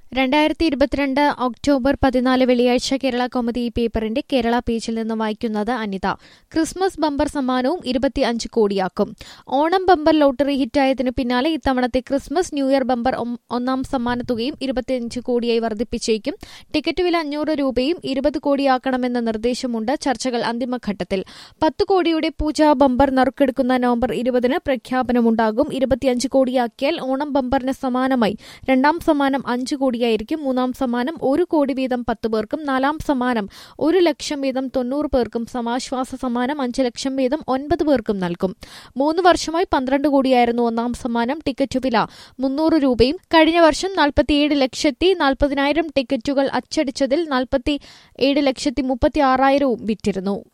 രണ്ടായിരത്തി ഇരുപത്തിരണ്ട് ഒക്ടോബർ പതിനാല് വെള്ളിയാഴ്ച കേരള കൗമുദി ഈ പേപ്പറിന്റെ കേരള പേജിൽ നിന്ന് വായിക്കുന്നത് അനിത ക്രിസ്മസ് ബമ്പർ സമ്മാനവും ഇരുപത്തി അഞ്ച് കോടിയാക്കും ഓണം ബമ്പർ ലോട്ടറി ഹിറ്റായതിനു പിന്നാലെ ഇത്തവണത്തെ ക്രിസ്മസ് ന്യൂ ഇയർ ബമ്പർ ഒം- ഒന്നാം സമ്മാനത്തുകയും ഇരുപത്തിയഞ്ച് കോടിയായി വർദ്ധിപ്പിച്ചേക്കും ടിക്കറ്റ് വില അഞ്ഞൂറ് രൂപയും ഇരുപത് കോടിയാക്കണമെന്ന നിർദ്ദേശമുണ്ട് ചർച്ചകൾ അന്തിമഘട്ടത്തിൽ പത്ത് കോടിയുടെ പൂജാ ബമ്പർ നറുക്കെടുക്കുന്ന നവംബർ ഇരുപതിന് പ്രഖ്യാപനമുണ്ടാകും ഇരുപത്തിയഞ്ച് കോടിയാക്കിയാൽ ഓണം ബമ്പറിന് സമാനമായി രണ്ടാം സമ്മാനം അഞ്ച് കോടിയായിരിക്കും മൂന്നാം സമ്മാനം ഒരു കോടി വീതം പത്ത് പേർക്കും നാലാം സമ്മാനം ഒരു ലക്ഷം വീതം തൊണ്ണൂറ് പേർക്കും സമാശ്വാസ സമ്മാനം അഞ്ച് ലക്ഷം വീതം ഒൻപത് പേർക്കും നൽകും മൂന്ന് വർഷമായി പന്ത്രണ്ട് കോടിയായിരുന്നു ഒന്നാം സമ്മാനം ടിക്കറ്റ് വില മുന്നൂറ് രൂപയും കഴിഞ്ഞ വർഷം നാൽപ്പത്തിയേഴ് ലക്ഷത്തി നാൽപ്പതിനായിരം ടിക്കറ്റുകൾ അച്ചടിച്ചതിൽ നാൽപ്പത്തി ഏഴ് ലക്ഷത്തി മുപ്പത്തി ആറായിരവും വിറ്റിരുന്നു